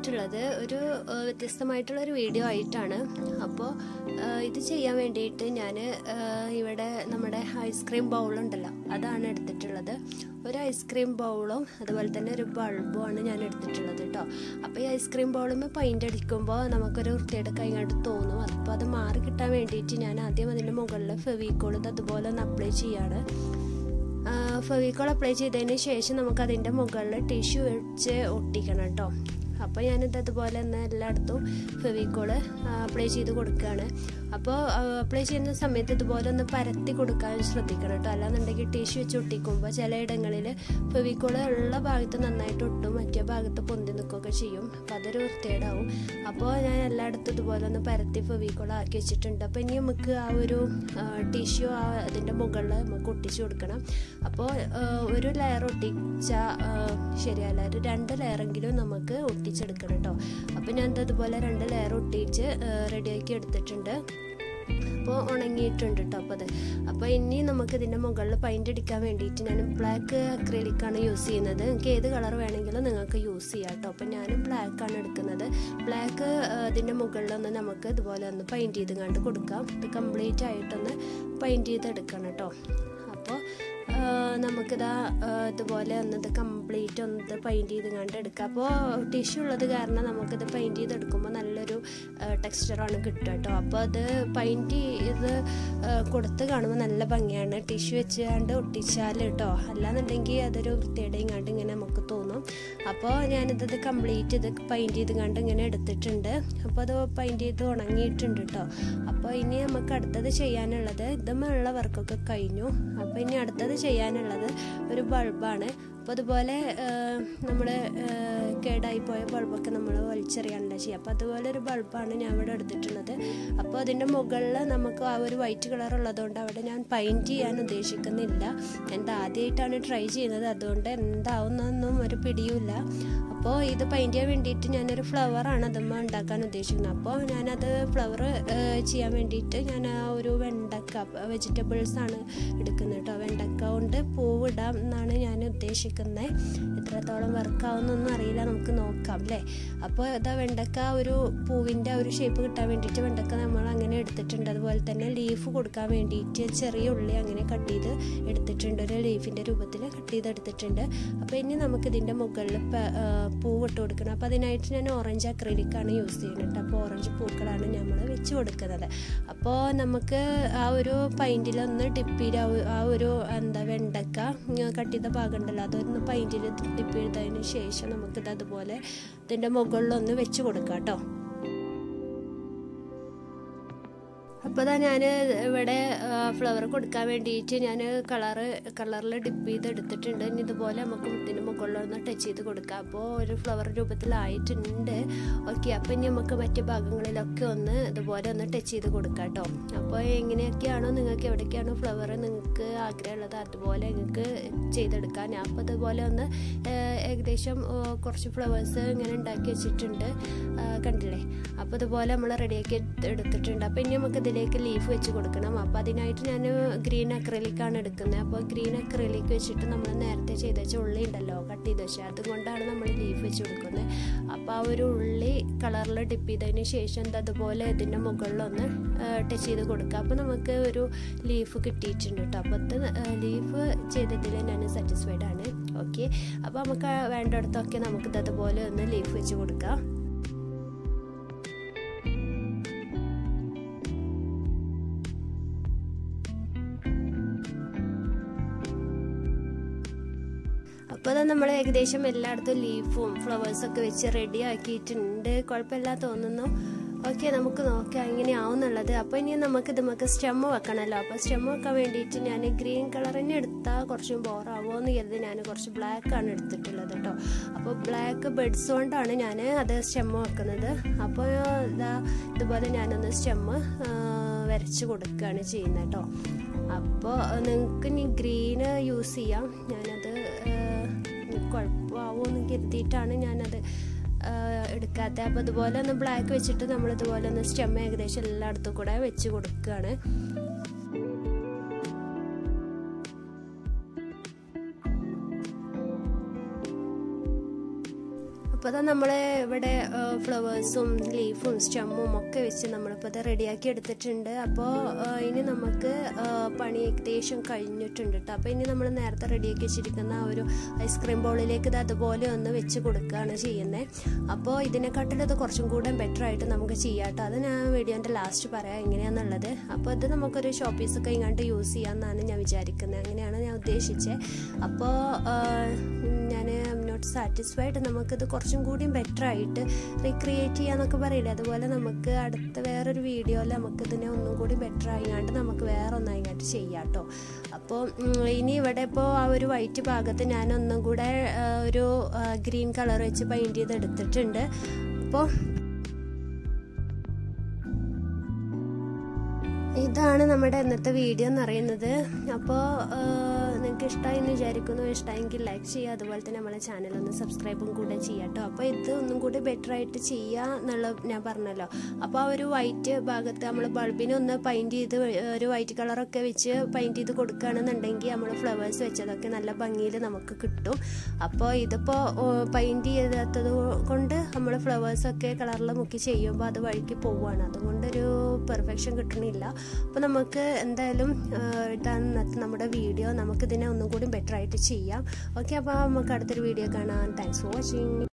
വന്നിട്ടുള്ളത് ഒരു ആ, വ്യത്യസ്തമായിട്ടുള്ള ഒരു വീഡിയോ ആയിട്ടാണ് അപ്പോൾ ആ, ഇത് ചെയ്യാൻ വേണ്ടിയിട്ട് ഞാൻ ഇവിടെ നമ്മുടെ ഐസ്ക്രീം ബൗളുണ്ടല്ലോ അതാണ് എടുത്തിട്ടുള്ളത് ഒരു ഐസ്ക്രീം ബൗളും അതുപോലെ തന്നെ ഒരു ബൾബുമാണ് ഞാൻ എടുത്തിട്ടുള്ളത് കേട്ടോ അപ്പോൾ ഈ ഐസ്ക്രീം ബൗളുമ്പോൾ പെയിൻ്റ് അടിക്കുമ്പോൾ നമുക്കൊരു വൃത്തിയുടെ കൈകാണ്ട് തോന്നും അപ്പോൾ അത് മാറി കിട്ടാൻ വേണ്ടിയിട്ട് ഞാൻ ആദ്യം അതിൻ്റെ മുകളിൽ ഫെവിക്കോൾ ഇത് അതുപോലെ ഒന്ന് അപ്ലൈ ചെയ്യാണ് ഫെവിക്കോൾ അപ്ലൈ ചെയ്തതിന് ശേഷം നമുക്ക് അതിൻ്റെ മുകളിൽ ടിഷ്യൂ വെച്ച് ഒട്ടിക്കണം കേട്ടോ അപ്പോൾ ഞാനിത് അതുപോലെ തന്നെ എല്ലായിടത്തും ഫെവിക്കോള് അപ്ലൈ ചെയ്ത് കൊടുക്കുകയാണ് അപ്പോൾ അപ്ലൈ ചെയ്യുന്ന സമയത്ത് ഇതുപോലെ ഒന്ന് പരത്തി കൊടുക്കാൻ ശ്രദ്ധിക്കണം കേട്ടോ അല്ലാന്നുണ്ടെങ്കിൽ ടിഷ്യൂ വെച്ച് ഒട്ടിക്കുമ്പോൾ ചിലയിടങ്ങളിൽ ഫെവിക്കോള് ഉള്ള ഭാഗത്ത് നന്നായിട്ട് ഒട്ടും മറ്റേ ഭാഗത്ത് പൊന്തി നിൽക്കുകയൊക്കെ ചെയ്യും അപ്പോൾ അതൊരു വൃത്തികേടാവും അപ്പോൾ ഞാൻ എല്ലായിടത്തും ഇതുപോലെ ഒന്ന് പരത്തി ഫെവിക്കോൾ ആക്കി വെച്ചിട്ടുണ്ട് അപ്പോൾ ഇനി നമുക്ക് ആ ഒരു ടിഷ്യൂ ആ അതിൻ്റെ മുകളിൽ നമുക്ക് ഒട്ടിച്ചു കൊടുക്കണം അപ്പോൾ ഒരു ലെയർ ഒട്ടിച്ചാൽ ശരിയല്ല ഒരു രണ്ട് ലെയറെങ്കിലും നമുക്ക് ഒട്ടിച്ചെടുക്കണം കേട്ടോ അപ്പോൾ ഞാൻ അതുപോലെ രണ്ട് ലെയർ ഒട്ടിച്ച് റെഡിയാക്കി എടുത്തിട്ടുണ്ട് അപ്പോൾ ഉണങ്ങിയിട്ടുണ്ട് കേട്ടോ അപ്പോൾ അത് അപ്പോൾ ഇനി നമുക്ക് ഇതിൻ്റെ മുകളിൽ പെയിൻ്റ് അടിക്കാൻ വേണ്ടിയിട്ട് ഞാൻ ബ്ലാക്ക് അക്രിലിക്കാണ് യൂസ് ചെയ്യുന്നത് നിങ്ങൾക്ക് ഏത് കളർ വേണമെങ്കിലും നിങ്ങൾക്ക് യൂസ് ചെയ്യാം കേട്ടോ അപ്പോൾ ഞാൻ ബ്ലാക്കാണ് എടുക്കുന്നത് ബ്ലാക്ക് ഇതിൻ്റെ മുകളിലൊന്ന് നമുക്ക് ഇതുപോലെ ഒന്ന് പെയിൻറ്റ് ചെയ്ത് കണ്ട് കൊടുക്കാം ഇത് കംപ്ലീറ്റ് ആയിട്ടൊന്ന് പെയിൻറ്റ് ചെയ്തെടുക്കണം കേട്ടോ അപ്പോൾ നമുക്കിതാ ഇതുപോലെ ഒന്നത് കംപ്ലീറ്റ് ഒന്നത് പെയിൻറ്റ് ചെയ്ത് കണ്ട് എടുക്കാം അപ്പോൾ ടിഷ്യൂ ഉള്ളത് കാരണം നമുക്കിത് പെയിൻറ്റ് ചെയ്തെടുക്കുമ്പോൾ നല്ലൊരു ടെക്സ്ചറാണ് കിട്ടുക കേട്ടോ അപ്പോൾ അത് പെയിൻറ്റ് ചെയ്ത് കൊടുത്ത് കാണുമ്പോൾ നല്ല ഭംഗിയാണ് ടിഷ്യൂ വെച്ച് കണ്ട് ഒട്ടിച്ചാൽ കേട്ടോ അല്ലാന്നുണ്ടെങ്കിൽ അതൊരു വൃത്തിയുടെയും കണ്ട് ഇങ്ങനെ നമുക്ക് തോന്നും അപ്പോൾ ഞാനിത് കംപ്ലീറ്റ് ഇത് പെയിൻറ്റ് ചെയ്ത് കണ്ട് ഇങ്ങനെ എടുത്തിട്ടുണ്ട് അപ്പോൾ അത് പെയിൻറ്റ് ചെയ്ത് ഉണങ്ങിയിട്ടുണ്ട് കേട്ടോ അപ്പോൾ ഇനി നമുക്ക് അടുത്തത് ചെയ്യാനുള്ളത് ഇതുമുള്ള വർക്കൊക്കെ കഴിഞ്ഞു അപ്പോൾ ഇനി അടുത്തത് ചെയ്യാനുള്ളത് ഒരു ബൾബാണ് അപ്പോൾ അതുപോലെ നമ്മൾ കേടായിപ്പോയ ബൾബൊക്കെ നമ്മൾ വലിച്ചെറിയാനുള്ള ചെയ്യുക അപ്പോൾ അതുപോലെ ഒരു ബൾബാണ് ഞാൻ ഇവിടെ എടുത്തിട്ടുള്ളത് അപ്പോൾ അതിൻ്റെ മുകളിൽ നമുക്ക് ആ ഒരു വൈറ്റ് കളർ ഉള്ളതുകൊണ്ട് അവിടെ ഞാൻ പെയിൻറ്റ് ചെയ്യാൻ ഉദ്ദേശിക്കുന്നില്ല എന്താ ആദ്യമായിട്ടാണ് ട്രൈ ചെയ്യുന്നത് അതുകൊണ്ട് എന്താവുന്നൊന്നും ഒരു പിടിയുമില്ല അപ്പോൾ ഇത് പെയിൻറ്റ് ചെയ്യാൻ വേണ്ടിയിട്ട് ഞാനൊരു ഫ്ലവറാണ് അതുമ്മ ഉണ്ടാക്കാൻ ഉദ്ദേശിക്കുന്നത് അപ്പോൾ ഞാനത് ഫ്ലവർ ചെയ്യാൻ വേണ്ടിയിട്ട് ഞാൻ ആ ഒരു വെണ്ടക്ക വെജിറ്റബിൾസ് ആണ് എടുക്കുന്നത് കേട്ടോ വെണ്ടക്ക കൊണ്ട് പൂവിടാം എന്നാണ് ഞാൻ ഉദ്ദേശിക്കുന്നത് എത്രത്തോളം വർക്കാവുന്നൊന്നും അറിയില്ല നമുക്ക് നോക്കാം അല്ലേ അപ്പോൾ ഇതാ വെണ്ടക്ക ഒരു പൂവിൻ്റെ ഒരു ഷേപ്പ് കിട്ടാൻ വേണ്ടിയിട്ട് വെണ്ടക്ക നമ്മൾ അങ്ങനെ എടുത്തിട്ടുണ്ട് അതുപോലെ തന്നെ ലീഫ് കൊടുക്കാൻ വേണ്ടിയിട്ട് ചെറിയ ഉള്ളി അങ്ങനെ കട്ട് ചെയ്ത് എടുത്തിട്ടുണ്ട് ഒരു ലീഫിൻ്റെ രൂപത്തിൽ കട്ട് ചെയ്ത് എടുത്തിട്ടുണ്ട് അപ്പോൾ ഇനി നമുക്ക് ഇതിൻ്റെ മുകളിൽ പൂവിട്ട് കൊടുക്കണം അപ്പോൾ അതിനായിട്ട് ഞാൻ ഓറഞ്ച് അക്രിലിക്കാണ് യൂസ് ചെയ്യുന്നത് അപ്പോൾ ഓറഞ്ച് പൂക്കളാണ് നമ്മൾ വെച്ച് കൊടുക്കുന്നത് അപ്പോൾ നമുക്ക് ആ ഒരു പൈൻറ്റിലൊന്ന് ഡിപ്പ് ചെയ്ത് ആ ഒരു എന്താ വെണ്ടക്ക കട്ട് ചെയ്ത ഭാഗം ഉണ്ടല്ലോ അതൊന്ന് പൈൻറ്റിൽ ഡിപ്പ് ചെയ്തതിന് ശേഷം നമുക്കിത് അതുപോലെ ഇതിൻ്റെ മുകളിലൊന്ന് വെച്ച് കൊടുക്കാം കേട്ടോ അപ്പോൾ ഇതാ ഞാൻ ഇവിടെ ഫ്ലവർ കൊടുക്കാൻ വേണ്ടിയിട്ട് ഞാൻ കളറ് കളറിൽ ഡിപ്പ് ചെയ്ത് എടുത്തിട്ടുണ്ട് ഇനി ഇതുപോലെ നമുക്ക് മുട്ടിന് മുകളിലൊന്ന് ടച്ച് ചെയ്ത് കൊടുക്കാം അപ്പോൾ ഒരു ഫ്ലവർ രൂപത്തിലായിട്ടുണ്ട് ഓക്കെ അപ്പോൾ ഇനി നമുക്ക് മറ്റു ഭാഗങ്ങളിലൊക്കെ ഒന്ന് ഇതുപോലെ ഒന്ന് ടച്ച് ചെയ്ത് കൊടുക്കാം കേട്ടോ അപ്പോൾ എങ്ങനെയൊക്കെയാണോ നിങ്ങൾക്ക് എവിടേക്കാണോ ഫ്ലവർ നിങ്ങൾക്ക് ആഗ്രഹമുള്ളത് അതുപോലെ നിങ്ങൾക്ക് ചെയ്തെടുക്കാം ഞാൻ അപ്പോൾ അതുപോലെ ഒന്ന് ഏകദേശം കുറച്ച് ഫ്ലവേഴ്സ് ഇങ്ങനെ ഉണ്ടാക്കി വെച്ചിട്ടുണ്ട് കണ്ടില്ലേ അപ്പോൾ ഇതുപോലെ നമ്മൾ റെഡിയാക്കി എടുത്തിട്ടുണ്ട് അപ്പോൾ ഇനി നമുക്ക് ഇതിലേക്ക് ലീഫ് വെച്ച് കൊടുക്കണം അപ്പോൾ അതിനായിട്ട് ഞാൻ ഗ്രീൻ അക്രലിക്കാണ് എടുക്കുന്നത് അപ്പോൾ ഗ്രീൻ അക്രലിക്ക് വെച്ചിട്ട് നമ്മൾ നേരത്തെ ചെയ്ത വെച്ച ഉള്ളി ഉണ്ടല്ലോ കട്ട് ചെയ്ത് വെച്ചാൽ അതുകൊണ്ടാണ് നമ്മൾ ലീഫ് വെച്ച് കൊടുക്കുന്നത് അപ്പോൾ ആ ഒരു ഉള്ളി കളറിൽ ഡിപ്പ് ചെയ്തതിന് ശേഷം അതുപോലെ ഇതിൻ്റെ മുകളിലൊന്ന് ടച്ച് ചെയ്ത് കൊടുക്കുക അപ്പോൾ നമുക്ക് ഒരു ലീഫ് കിട്ടിയിട്ടുണ്ട് കേട്ടോ അപ്പോൾ ഇത് ലീഫ് ചെയ്തതിൽ ഞാൻ സാറ്റിസ്ഫൈഡ് ആണ് ഓക്കെ അപ്പോൾ നമുക്ക് വേണ്ടിടത്തൊക്കെ നമുക്കിത് അതുപോലെ ഒന്ന് ലീഫ് വെച്ച് കൊടുക്കാം അപ്പോൾ അത് നമ്മൾ ഏകദേശം എല്ലായിടത്തും ലീഫും ഫ്ലവേഴ്സൊക്കെ വെച്ച് റെഡി ആക്കിയിട്ടുണ്ട് കുഴപ്പമില്ല തോന്നുന്നു ഓക്കെ നമുക്ക് നോക്കാം എങ്ങനെ ആവുന്നുള്ളത് അപ്പോൾ ഇനി നമുക്ക് ഇത് നമുക്ക് സ്റ്റെമ്മ് വെക്കണമല്ലോ അപ്പോൾ സ്റ്റെമ്മ് വെക്കാൻ വേണ്ടിയിട്ട് ഞാൻ ഗ്രീൻ കളർ തന്നെ എടുത്താൽ കുറച്ചും ബോറാവോ എന്ന് കരുതി ഞാൻ കുറച്ച് ബ്ലാക്ക് ആണ് എടുത്തിട്ടുള്ളത് കേട്ടോ അപ്പോൾ ബ്ലാക്ക് ബെഡ്സ് കൊണ്ടാണ് ഞാൻ അത് സ്റ്റെമ്മ് വെക്കുന്നത് അപ്പോൾ ഇതാ ഇതുപോലെ ഞാനൊന്ന് സ്റ്റെമ്മ് വരച്ച് കൊടുക്കുകയാണ് ചെയ്യുന്നത് കേട്ടോ അപ്പോൾ നിങ്ങൾക്ക് ഇനി ഗ്രീന് യൂസ് ചെയ്യാം ഞാനത് കുഴപ്പമാവോ എന്ന് കരുതിയിട്ടാണ് ഞാനത് എടുക്കാത്ത അപ്പോൾ അതുപോലെ ഒന്ന് ബ്ലാക്ക് വെച്ചിട്ട് നമ്മൾ ഇതുപോലെ ഒന്ന് സ്റ്റെം ഏകദേശം എല്ലായിടത്തും കൂടെ വെച്ച് കൊടുക്കുകയാണ് അപ്പോൾ നമ്മൾ ഇവിടെ ഫ്ലവേഴ്സും ലീഫും സ്റ്റെമ്മും ഒക്കെ വെച്ച് നമ്മളിപ്പോൾ ഇത് റെഡിയാക്കി എടുത്തിട്ടുണ്ട് അപ്പോൾ ഇനി നമുക്ക് പണി ഏകദേശം കഴിഞ്ഞിട്ടുണ്ട് കേട്ടോ അപ്പോൾ ഇനി നമ്മൾ നേരത്തെ റെഡിയാക്കി വെച്ചിരിക്കുന്ന ആ ഒരു ഐസ്ക്രീം ബോളിലേക്ക് ഇത് അതുപോലെ ഒന്ന് വെച്ച് കൊടുക്കുകയാണ് ചെയ്യുന്നത് അപ്പോൾ ഇതിനെക്കാട്ടിലും ഇത് കുറച്ചും കൂടെ ബെറ്റർ ആയിട്ട് നമുക്ക് ചെയ്യാം കേട്ടോ അത് ഞാൻ വീഡിയോൻ്റെ ലാസ്റ്റ് പറയാം എങ്ങനെയാണെന്നുള്ളത് അപ്പോൾ ഇത് നമുക്കൊരു ഷോപ്പീസൊക്കെ ഇങ്ങോട്ട് യൂസ് ചെയ്യാമെന്നാണ് ഞാൻ വിചാരിക്കുന്നത് അങ്ങനെയാണ് ഞാൻ ഉദ്ദേശിച്ചത് അപ്പോൾ ഞാൻ നോട്ട് സാറ്റിസ്ഫൈഡ് നമുക്കിത് കുറച്ചും കൂടി ബെറ്റർ ആയിട്ട് റീക്രിയേറ്റ് ചെയ്യാന്നൊക്കെ പറയില്ലേ അതുപോലെ നമുക്ക് അടുത്ത വേറൊരു വീഡിയോയിൽ നമുക്കിതിനെ ഒന്നും കൂടി ബെറ്റർ ആയിക്കാണ്ട് നമുക്ക് വേറെ ഒന്നായിട്ട് ചെയ്യാം കേട്ടോ അപ്പോൾ ഇനി ഇവിടെ ഇപ്പോൾ ആ ഒരു വൈറ്റ് ഭാഗത്ത് ഞാൻ ഒന്നും കൂടെ ഒരു ഗ്രീൻ കളർ വെച്ച് പെയിൻറ്റ് ചെയ്ത് എടുത്തിട്ടുണ്ട് അപ്പോൾ ഇതാണ് നമ്മുടെ ഇന്നത്തെ വീഡിയോ എന്ന് പറയുന്നത് അപ്പോൾ നിങ്ങൾക്ക് ഇഷ്ടമായി എന്ന് വിചാരിക്കുന്നു ഇഷ്ടമെങ്കിൽ ലൈക്ക് ചെയ്യുക അതുപോലെ തന്നെ നമ്മളെ ചാനൽ ഒന്ന് സബ്സ്ക്രൈബും കൂടെ ചെയ്യാം കേട്ടോ അപ്പോൾ ഇത് ഒന്നും കൂടി ബെറ്റർ ആയിട്ട് ചെയ്യുക എന്നുള്ള ഞാൻ പറഞ്ഞല്ലോ അപ്പോൾ ആ ഒരു വൈറ്റ് ഭാഗത്ത് നമ്മൾ ബൾബിനെ ഒന്ന് പെയിൻറ്റ് ചെയ്ത് ഒരു വൈറ്റ് കളറൊക്കെ വെച്ച് പെയിൻറ്റ് ചെയ്ത് കൊടുക്കുകയാണെന്നുണ്ടെങ്കിൽ നമ്മൾ ഫ്ലവേഴ്സ് വെച്ചതൊക്കെ നല്ല ഭംഗിയിൽ നമുക്ക് കിട്ടും അപ്പോൾ ഇതിപ്പോൾ പെയിൻറ്റ് ചെയ്താത്തത് കൊണ്ട് നമ്മൾ ഫ്ലവേഴ്സൊക്കെ കളറിൽ മുക്കി ചെയ്യുമ്പോൾ അത് വഴിക്ക് പോവുകയാണ് അതുകൊണ്ടൊരു പെർഫെക്ഷൻ കിട്ടണില്ല അപ്പോൾ നമുക്ക് എന്തായാലും ഇതാണ് ഇന്നത്തെ നമ്മുടെ വീഡിയോ നമുക്കിതിനെ ഒന്നും കൂടി ബെറ്റർ ആയിട്ട് ചെയ്യാം ഓക്കെ അപ്പോൾ നമുക്ക് അടുത്തൊരു വീഡിയോ കാണാം താങ്ക്സ് ഫോർ വാച്ചിങ്